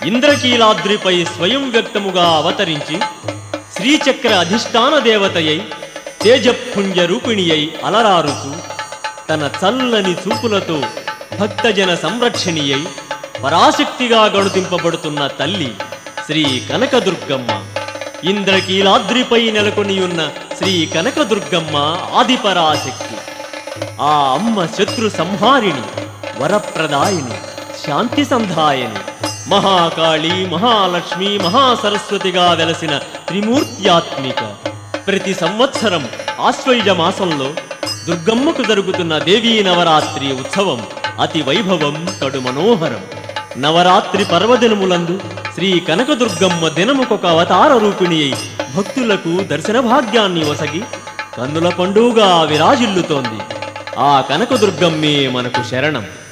ఇంద్రకీలాద్రిపై స్వయం వ్యక్తముగా అవతరించి శ్రీచక్ర అధిష్టాన దేవతయై తేజపుంజ రూపిణియై అలరారుచు తన చల్లని చూపులతో భక్తజన సంరక్షణియై పరాశక్తిగా గణుతింపబడుతున్న తల్లి శ్రీ కనకదుర్గమ్మ ఇంద్రకీలాద్రిపై నెలకొనియున్న శ్రీ కనకదుర్గమ్మ ఆదిపరాశక్తి ఆ అమ్మ శత్రు సంహారిణి వరప్రదాయిని శాంతి సంధాయని మహాకాళి మహాలక్ష్మి మహాసరస్వతిగా వెలసిన త్రిమూర్త్యాత్మిక ప్రతి సంవత్సరం ఆశ్వయుజ మాసంలో దుర్గమ్మకు జరుగుతున్న దేవీ నవరాత్రి ఉత్సవం అతి వైభవం కడు మనోహరం నవరాత్రి పర్వదినములందు శ్రీ కనకదుర్గమ్మ దినముకొక అవతార రూపిణి అయి భక్తులకు దర్శన భాగ్యాన్ని ఒసగి కన్నుల పండుగగా విరాజిల్లుతోంది ఆ కనకదుర్గమ్మే మనకు శరణం